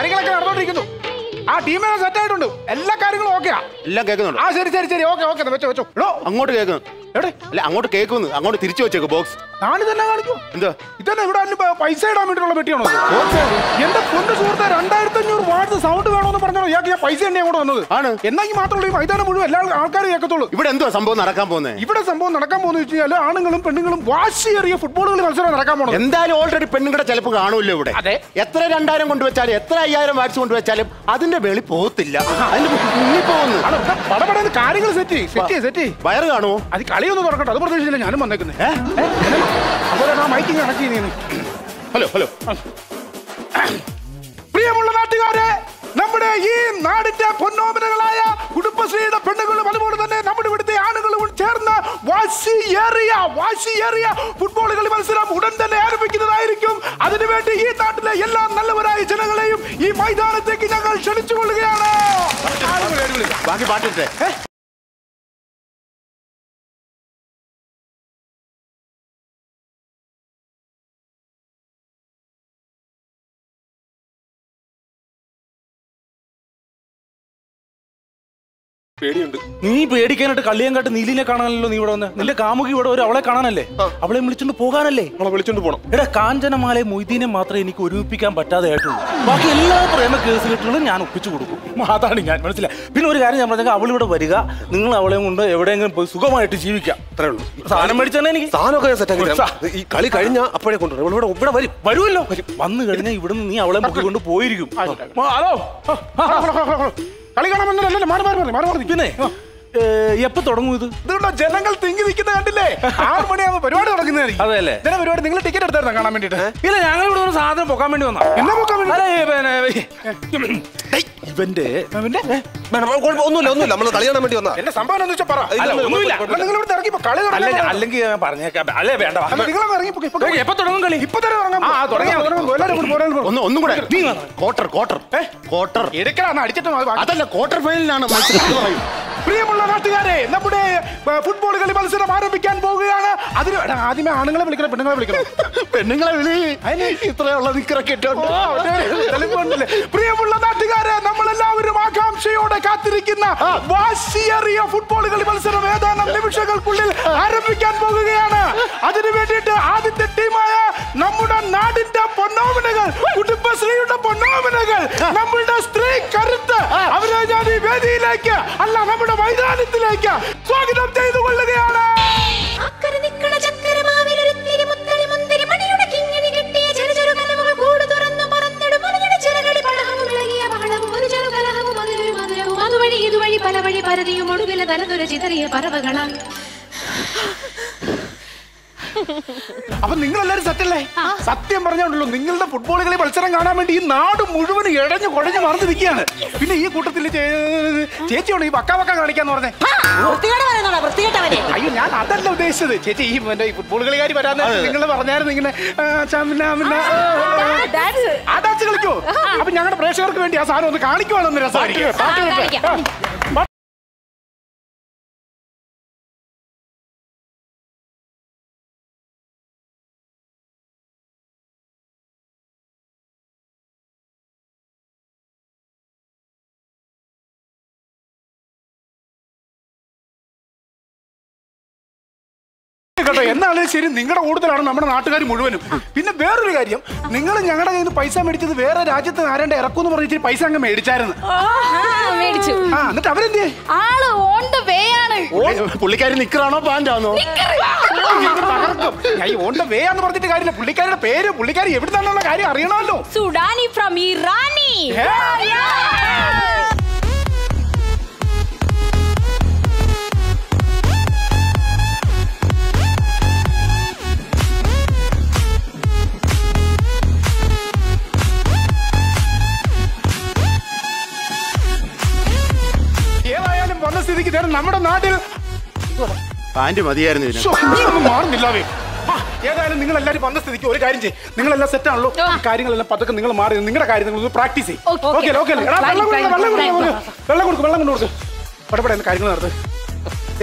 കാര്യങ്ങളൊക്കെ നടന്നുകൊണ്ടിരിക്കുന്നു ആ ടീമിനെ സെറ്റ് ആയിട്ടുണ്ട് എല്ലാ കാര്യങ്ങളും ഓക്കെയാ എല്ലാം കേൾക്കുന്നുണ്ട് ആ ശരി ശരി ശരി ഓക്കെ ഓക്കെ വെച്ചോ വെച്ചോ എടോ അങ്ങോട്ട് കേൾക്കുന്നു എവിടെ അല്ല അങ്ങോട്ട് കേൾക്കുന്നു അങ്ങോട്ട് തിരിച്ചു വെച്ചേക്ക് ബോക്സ് ഞാനിത് തന്നെ കാണിക്കൂ എന്താ ഇതന്നെ ഇവിടെ അതിന് പ- പൈസ ഇടാൻ വേണ്ടിയിട്ടുള്ള പെട്ടിയാണോ ഇത്? എന്റെ പൊന്ന് സുഹൃത്തെ രണ്ടായിരത്തി അഞ്ഞൂറ് വാട്സ് സൗണ്ട് വേണമെന്ന് പറഞ്ഞോ ഇയാൾക്ക് ഞാൻ പൈസ തന്നെ അങ്ങോട്ട് വന്നത് ആണ്. എന്നെങ്കിൽ മാത്രമേ ഈ മൈതാനം മുഴുവൻ എല്ലാ ആൾക്കാരും കേൾക്കത്തുള്ളൂ ഇവിടെ എന്തോ സംഭവം നടക്കാൻ പോകുന്നത് ഇവിടെ സംഭവം നടക്കാൻ പോകുന്ന വെച്ച് കഴിഞ്ഞാൽ ആണുങ്ങളും പെണ്ണുങ്ങളും വാശിയേറിയ ഫുട്ബോൾ കളി മത്സരം നടക്കാൻ പോകണം എന്തായാലും ഓൾറെഡി പെണ്ണുങ്ങളുടെ ചിലപ്പോൾ കാണുമല്ലോ ഇവിടെ അതെ. എത്ര രണ്ടായിരം കൊണ്ടുവച്ചാലും എത്ര അയ്യായിരം വാട്സ് കൊണ്ടുവച്ചാലും അതിന്റെ വെളി പോകത്തില്ല അതിന് മുങ്ങിപ്പോകുന്നു പടപടന്ന് കാര്യങ്ങൾ സെറ്റ് സെറ്റ് സെറ്റ് വയറ് കാണുമോ അത് കളിയൊന്നും തുറക്കട്ടെ അത് പ്രതീക്ഷിച്ചില്ല ഞാനും വന്നേക്കുന്നത് അതുപോലെ ആ മൈക്കിങ് കണക്ട് ചെയ്യുന്നേ ഹലോ ഹലോ പ്രിയമുള്ള നാട്ടുകാരെ നമ്മുടെ ഈ നാടിന്റെ പൊന്നോമനകളായ കുടുംബശ്രീയുടെ പെണ്ണുങ്ങളും അതുപോലെ തന്നെ നമ്മുടെ ഇവിടുത്തെ ആണുങ്ങളും ചേർന്ന് വാശിയേറിയ വാശിയേറിയ ഫുട്ബോൾ കളി മത്സരം ഉടൻ തന്നെ ആരംഭിക്കുന്നതായിരിക്കും അതിനുവേണ്ടി ഈ നാട്ടിലെ എല്ലാ നല്ലവരായ ജനങ്ങളെയും ഈ മൈതാനത്തേക്ക് ഞങ്ങൾ ക്ഷണിച്ചുകൊള്ളുകയാണ് അടിപൊളി, അടിപൊളി. ബാക്കി പാട്ടിട്ടെ പേടിയുണ്ട് നീ പേടിക്കാനായിട്ട് കള്ളിയങ്കാട്ട് നീലിനെ കാണാനല്ലോ നീ ഇവിടെ വന്ന് നിന്റെ കാമുകി ഇവിടെ ഒരു അവളെ കാണാനല്ലേ അവളെ വിളിച്ചോണ്ട് പോകാനല്ലേ നമ്മളെ വിളിച്ചോണ്ട് പോണം എടാ കാഞ്ചനമാലെ മൊയ്തീനെ മാത്രമേ എനിക്ക് ഒരുമിപ്പിക്കാൻ പറ്റാതെ ആയിട്ടുള്ളൂ ബാക്കി എല്ലാ പ്രേമ കേസ് കെട്ടുകളും ഞാൻ ഒപ്പിച്ചു കൊടുക്കും അതാണ് ഞാൻ മനസ്സിലായി പിന്നെ ഒരു കാര്യം ഞാൻ പറഞ്ഞാൽ അവൾ ഇവിടെ വരിക നിങ്ങൾ അവളെ കൊണ്ട് എവിടെയെങ്കിലും പോയി സുഖമായിട്ട് ജീവിക്കാം അത്രേ ഉള്ളൂ സാധനം മേടിച്ചാൽ എനിക്ക് സാധനമൊക്കെ ഞാൻ സെറ്റാക്കി തരാം. ഈ കളി കഴിഞ്ഞാ അപ്പോഴേ കൊണ്ടുവരും ഇവിടെ ഇവിടെ വരും വരുമല്ലോ വന്നു കഴിഞ്ഞാൽ ഇവിടുന്ന് നീ അവളെ മുക്കിക്കൊണ്ട് പോയിരിക്കും ആ, ഹലോ ആ, ആ, ഹലോ, ഹലോ, ഹലോ, ഹലോ. കളി കാണാൻ വന്നതല്ലേ മാറി മാറി മാറി മാറി മാറി പിന്നെ ഏ, എപ്പോ തുടങ്ങും ഇത് ഇതുകൊണ്ടോ ജനങ്ങൾ തിങ്ങി നിൽക്കുന്ന കണ്ടില്ലേ ആറ് മണിയാകുമ്പോ പരിപാടി തുടങ്ങുന്നതായിരിക്കും അതെയല്ലേ? ഇതിനെ പരിപാടി നിങ്ങൾ ടിക്കറ്റ് എടുത്തായിരുന്നു കാണാൻ വേണ്ടിട്ട് ഇല്ല ഞങ്ങൾ ഇവിടെ ഒരു സാധനം പൊക്കാൻ വേണ്ടി വന്നാ എന്നാ നോക്കാൻ വേണ്ടി അല്ല, ഈ പിന്നെ, ഡേയ്, ഇവന്റെ പിന്നെ വേണം, കുഴപ്പം- ഒന്നുമില്ല ഒന്നുമില്ല നമ്മൾ കളി കാണാൻ വേണ്ടി വന്നാ എന്റെ സംഭവം എന്താ വെച്ചാൽ പറ അല്ല, ഒന്നുമില്ല. നിങ്ങൾ ഇവിടെ ഇറങ്ങിപ്പോ കളി അല്ല തുടങ്ങാൻ അല്ലെങ്കിൽ ഞാൻ പറഞ്ഞേക്കാം അല്ലേ വേണ്ട വാ. നിങ്ങളൊക്കെ ഇറങ്ങിപ്പോ ഇപ്പൊ ഏയ്, എപ്പോ തുടങ്ങും കളി ഇപ്പൊ തന്നെ തുടങ്ങാം ആ, തുടങ്ങിയാ മതി. തുടങ്ങാം. എല്ലാവരും കൂടി പോരാൻ പോ. ഒന്ന് ഒന്നും കൂടെ ക്വാർട്ടർ ക്വാർട്ടർ ക്വാർട്ടർ എടുക്കലാന്ന് അടിച്ചിട്ട് മതി. ബാക്കി- അതല്ല ക്വാർട്ടർ ഫൈനലാണ് മത്സരം അത് പറയൂ. പ്രിയമുള്ള നാട്ടുകാരെ നമ്മുടെ ഏ, ഫുട്ബോൾ കളി മത്സരം ആരംഭിക്കാൻ പോവുകയാണ് അതിന് എടാ, ആദ്യമേ ആണുങ്ങളെ വിളിക്കണം പെണ്ണുങ്ങളെ വിളിക്കണം പെണ്ണുങ്ങളെ വിളി ഇത്രയുള്ള നിക്കറൊക്കെ ഇട്ടോണ്ട് ഓ, അവന്റെ തെളിവുണ്ടല്ലേ. പ്രിയമുള്ള നാട്ടുകാരെ നമ്മളെല്ലാവരും ആകാംക്ഷയോടെ കാത്തിരിക്കുന്ന വാശിയേറിയ ഫുട്ബോൾ കളി മത്സരം ഏതാനും നിമിഷങ്ങൾക്കുള്ളിൽ ആരംഭിക്കാൻ പോകുകയാണ് അതിനു വേണ്ടിയിട്ട് ആദ്യത്തെ ടീമായ നമ്മുടെ നാടിന്റെ പൊന്നോമനകൾ കുടുംബശ്രീയുടെ പൊന്നോമനകൾ നമ്മളുടെ സ്ത്രീ കരുത്ത് അവരെ ഞാൻ ഈ വേദിയിലേക്ക് അല്ല നമ്മുടെ മൈതാനത്തിലേക്ക് സ്വാഗതം ചെയ്തു കൊള്ളുകയാണ് അക്കരെ നിക്കണ ചക്കരമാവിലൊരുത്തിരി മുത്തളി മുന്തിരി മണിയുടെ കിങ്ങിണി കെട്ടിയ ചെറു ചെറു കലമുകൾ കൂട് തുറന്നു പറന്നിടും മലയുടെ ചിറകടി പടഹവും ഇളകിയ ബഹളവും ഒരു ചെറു കലഹവും അതിലൊരു മധുരവും അതുവഴി ഇതുവഴി പല വഴി പരതിയും ഒടുവിലെ തലതുര ചിതറിയ പറവകളാൽ അപ്പൊ നിങ്ങൾ എല്ലാവരും സെറ്റല്ലേ സത്യം പറഞ്ഞോണ്ടല്ലോ നിങ്ങളുടെ ഫുട്ബോൾ കളി മത്സരം കാണാൻ വേണ്ടി ഈ നാട് മുഴുവൻ ഇഴഞ്ഞു കുഴഞ്ഞു മറന്നു നിൽക്കുകയാണ് പിന്നെ ഈ കൂട്ടത്തിൽ ചേച്ചിയോട് ഈ വക്ക വക്ക കാണിക്കാന്ന് പറഞ്ഞേ വൃത്തികേട് പറയുന്നോടാ വൃത്തികെട്ടവനെ അയ്യോ ഞാൻ അതല്ല ഉദ്ദേശിച്ചത് ചേച്ചി ഈ മറ്റേ ഈ ഫുട്ബോൾ കളിക്കാർ വരാൻ നിങ്ങൾ പറഞ്ഞായിരുന്നു ഇങ്ങനെ ആ, ചമിന, മിന, ആ ഡാൻസ് കളിക്കോ അപ്പൊ ഞങ്ങളുടെ പ്രേക്ഷകർക്ക് വേണ്ടി ആ സാധനം ഒന്ന് കാണിക്കുവാണെന്ന് രസമായിരിക്കും പാട്ട് കേട്ട്. കേട്ടോ എന്നാലും ശരി നിങ്ങളുടെ കൂടുതലാണ് നമ്മുടെ നാട്ടുകാർ മുഴുവനും പിന്നെ വേറൊരു കാര്യം നിങ്ങൾ ഞങ്ങളുടെ കയ്യിൽ നിന്ന് പൈസ മേടിച്ചത് വേറെ രാജ്യത്ത് ആരാണ്ട് ഇറക്കുമെന്ന് പറഞ്ഞ് ഇച്ചിരി പൈസ അങ്ങ് മേടിച്ചായിരുന്നു മേടിച്ചു ആ എന്നിട്ട് അവരെന്തേ ആള് ഓൺ ദ വേ ആണ് പുള്ളിക്കാരി നിക്കറാണോ പാൻറ്റാണോ ഞാൻ ഈ ഓണ്ട വേ എന്ന് പറഞ്ഞിട്ട് കാര്യമില്ല പുള്ളിക്കാരുടെ പേര് പുള്ളിക്കാരി എവിടുന്നാണെന്നുള്ള കാര്യം അറിയണമല്ലോ സുഡാനി ഫ്രം ഇറാനി ഏ? ഏതായാലും വന്ന സ്ഥിതിക്ക് നേരം നമ്മുടെ നാട്ടിൽ പാൻറ് മതിയായിരുന്നു ഇതിന് ശ്ശോ, നീ ഒന്നും മാറുന്നില്ലാവേ ആ, ഏതായാലും നിങ്ങൾ എല്ലാവരും വന്ന സ്ഥിതിക്ക് ഒരു കാര്യം ചെയ്യും നിങ്ങളെല്ലാം സെറ്റ് ആണല്ലോ ഈ കാര്യങ്ങളെല്ലാം പതുക്കെ നിങ്ങൾ മാറി നിങ്ങളുടെ കാര്യം നിങ്ങൾ പ്രാക്ടീസ് ചെയ്യും ഓക്കേ, ഓക്കെ ഓക്കെ ഓക്കേ. വെള്ളം കൊടുക്ക്, Fine, വെള്ളം കൊടുക്ക്, fine, വെള്ളം കൊടുക്ക് വെള്ളം കൊടുക്ക് വെള്ളം കൊണ്ട് കൊടുക്ക് പടപടെ കാര്യങ്ങൾ നടത്ത്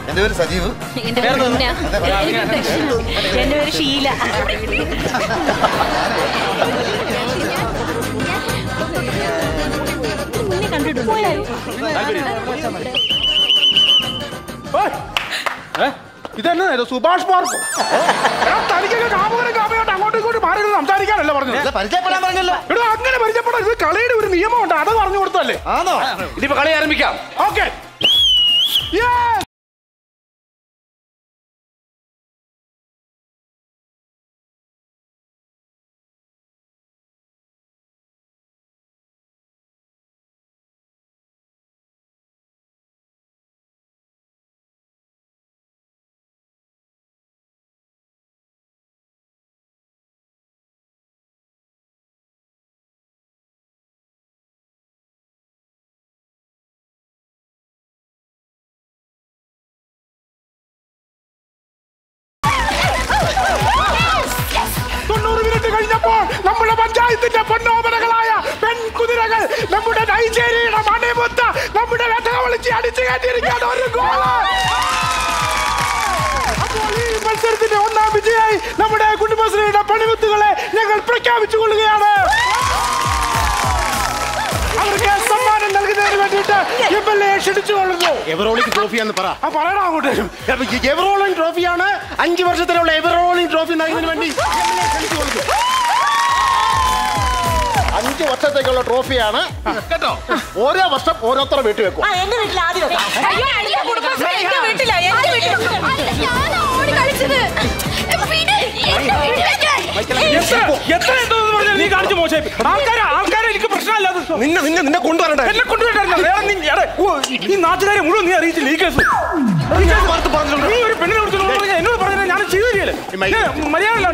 എന്റെ പേര് സജീവ് എന്റെ പേര് മുന്ന. എന്റെ പേര് ഷീല മുന്നേ കണ്ടിട്ടുണ്ട് ഇതന്നെ ഇത് സുഭാഷ് പാർക്ക് എടാ, തനിക്കൊക്കെ കാമുകനും കാമുകയായിട്ട് അങ്ങോട്ടും ഇങ്ങോട്ടും മാറി ഇരുന്ന് സംസാരിക്കാനല്ല പറഞ്ഞത് പരിചയപ്പെടാൻ പറഞ്ഞല്ലോ എടാ അങ്ങനെ പരിചയപ്പെടാൻ ഇത് കളിയുടെ ഒരു നിയമമുണ്ട് അത് പറഞ്ഞു കൊടുത്തല്ലേ ആണോ ഇനിയിപ്പോ കളി ആരംഭിക്കാം ഓക്കെ തൊണ്ണൂറ് മിനിറ്റ് കഴിഞ്ഞപ്പോൾ നമ്മുടെ പഞ്ചായത്തിന്റെ പൊന്നോപനകളായ പെൺകുതിരകൾ നമ്മുടെ നൈജീരിയയുടെ മണിമുത്ത നമ്മുടെ വെട്ട വിളിച്ച് അടിച്ചു കയറ്റിയിരിക്കുകയാണ് ഒരു ഗോള് അപ്പോൾ ഈ മത്സരത്തിന്റെ ഒന്നാം വിജയായി നമ്മുടെ കുടുംബശ്രീയുടെ പണിമുത്തുകളെ ഞങ്ങൾ പ്രഖ്യാപിച്ചു കൊള്ളുകയാണ് അവർക്ക് സമ്മാനം നൽകുന്നതിന് വേണ്ടിയിട്ട് എം എൽ എ ക്ഷണിച്ചു കൊള്ളുന്നു എവറോളിക് ട്രോഫിയാന്ന് പറ ആ പറയണം അങ്ങോട്ട് എവറോളിംഗ് ട്രോഫിയാണ് അഞ്ച് വർഷത്തിലുള്ള എവറോളിംഗ് ട്രോഫി നൽകുന്നതിന് വേണ്ടി MLA ക്ഷണിച്ചു കൊടുക്കും. അഞ്ച് വർഷത്തേക്കുള്ള ട്രോഫിയാണ് കേട്ടോ ഓരോ വർഷം ഓരോരുത്തർ വീട്ടിൽ വെക്കും ആ എന്റെ വീട്ടിൽ ആദ്യം വെക്കാം. അയ്യോ, അയ്യോ, കുടുംബശ്രീ എന്റെ വീട്ടിലാ, എന്റെ വീട്ടിലാ. അല്ല, ഞാനാ ഓടി കളിച്ചത്. പിന്നെ എന്റെ വീട്ടിലേക്ക്. എത്ര എന്തോന്ന് പറഞ്ഞാൽ നീ കാണിച്ചു മോശം ആൾക്കാരെ ആൾക്കാരെ എനിക്ക് പ്രശ്നമല്ലാതെ നിന്നെ നിന്നെ നിന്നെ കൊണ്ടുവരണ്ടേ എന്നെ കൊണ്ടുവരണ്ടായിരുന്നു വേറെ നീ എടേ, ഓ, ഈ നാട്ടുകാരെ മുഴുവൻ നീ അറിയിച്ചില്ല ഈ കേസ് ഈ കേസ് പുറത്ത് പറഞ്ഞിട്ടുണ്ട്. നീ ഒരു പെണ്ണിനെ കുറിച്ച് പറഞ്ഞാൽ എന്നോട് പറഞ്ഞാൽ ഞാൻ ചെയ്തില്ലേ മര്യാദ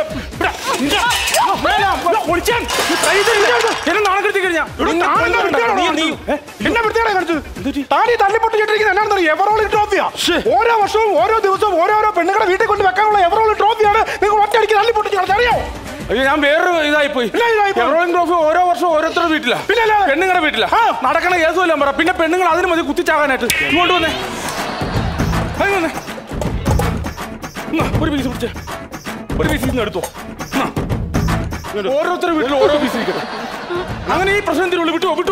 എന്നെ നാളെ കഴിഞ്ഞാ നീ നീ എന്നെ വൃത്തിയാണ് കാണിച്ചത് താടി തല്ലിപ്പൊട്ടിച്ചിട്ടിരിക്കുന്ന എന്നാണെന്ന് എവറോളിംഗ് ട്രോഫിയാ ഓരോ വർഷവും ഓരോ ദിവസവും ഓരോരോ പെണ്ണുങ്ങളെ വീട്ടിൽ കൊണ്ട് വെക്കാനുള്ള എവറോളിംഗ് ട്രോഫിയാണ് നിങ്ങൾ ഒറ്റയടിക്ക് തല്ലിപ്പൊട്ടിച്ച് കളഞ്ഞത് അറിയോ അയ്യോ ഞാൻ വേറൊരു ഇതായി പോയി ഇല്ല, ഇതായിപ്പോയി. എവറോളിംഗ് ട്രോഫി ഓരോ വർഷവും ഓരോരുത്തരുടെ വീട്ടിലാ പിന്നെ അല്ലാതെ. പെണ്ണുങ്ങളുടെ വീട്ടിലാ നടക്കണ കേസുമല്ല പറ പിന്നെ പെണ്ണുങ്ങൾ അതിന് മതി കുത്തിച്ചാകാനായിട്ട് ഇങ്ങോട്ട് വന്നേ അത് വന്നേ എന്നാ, ഒരു പീസ് പിടിച്ചേ ഒരു പീസ് ഇന്ന് എടുത്തോ എന്നാ. ഓരോരുത്തരുടെ വീട്ടിൽ ഓരോ പീസ് ഇരിക്കട്ടെ അങ്ങനെ ഈ പ്രശ്നത്തിനുള്ളിൽ വിട്ടു വിട്ടു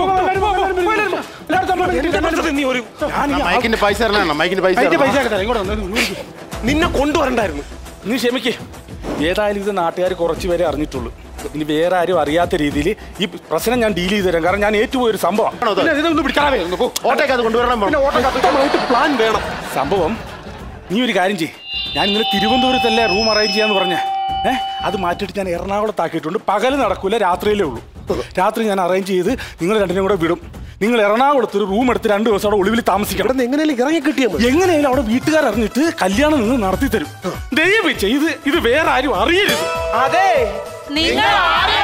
നീ ഒരു ഞാൻ ഈ മൈക്കിന്റെ പൈസ തരണം മൈക്കിന്റെ പൈസ അതിന്റെ തരണം. പൈസ ഒക്കെ തരാം. ഇങ്ങോട്ട് വന്നേ. ഇങ്ങോട്ട് ഇരിക്ക്. നിന്നെ കൊണ്ടുവരണ്ടായിരുന്നു നീ ക്ഷമിക്കേ ഏതായാലും ഇത് നാട്ടുകാർ കുറച്ച് പേരെ അറിഞ്ഞിട്ടുള്ളൂ ഇനി വേറെ ആരും അറിയാത്ത രീതിയിൽ ഈ പ്രശ്നം ഞാൻ ഡീൽ ചെയ്ത് തരാം കാരണം ഞാൻ ഏറ്റുപോയ ഒരു സംഭവം ആണോ അത്? പിന്നെ ഇതൊന്ന് പിടിക്കാവേ ഒന്ന് പോ. ഓട്ടയ്ക്ക് അത് കൊണ്ടുവരണം പിന്നെ പറഞ്ഞു. ഓട്ടം കത്തിട്ട് പ്ലാൻ വേണം സംഭവം നീ ഒരു കാര്യം ചെയ്യ് ഞാൻ ഇന്നലെ തിരുവനന്തപുരത്തല്ലേ റൂം അറേഞ്ച് ചെയ്യാന്ന് പറഞ്ഞ ഏഹ് അത് മാറ്റിയിട്ട് ഞാൻ എറണാകുളത്താക്കിയിട്ടുണ്ട് പകൽ നടക്കൂല രാത്രിയിലേ ഉള്ളൂ രാത്രി ഞാൻ അറേഞ്ച് ചെയ്ത് നിങ്ങൾ രണ്ടിനും കൂടെ വിടും നിങ്ങൾ എറണാകുളത്ത് ഒരു റൂം എടുത്ത് രണ്ട് ദിവസം അവിടെ ഒളിവിൽ താമസിക്കണം ഇവിടെ എങ്ങനെയാലും ഇറങ്ങി കിട്ടിയാൽ മതി എങ്ങനെയാലും അവിടെ വീട്ടുകാർ അറിഞ്ഞിട്ട് കല്യാണം നിങ്ങൾ നടത്തി തരും ദയവ് ചെയ്ത് ഇത് വേറെ ആരും അറിയരുത് അതെ നിങ്ങൾ ആരെ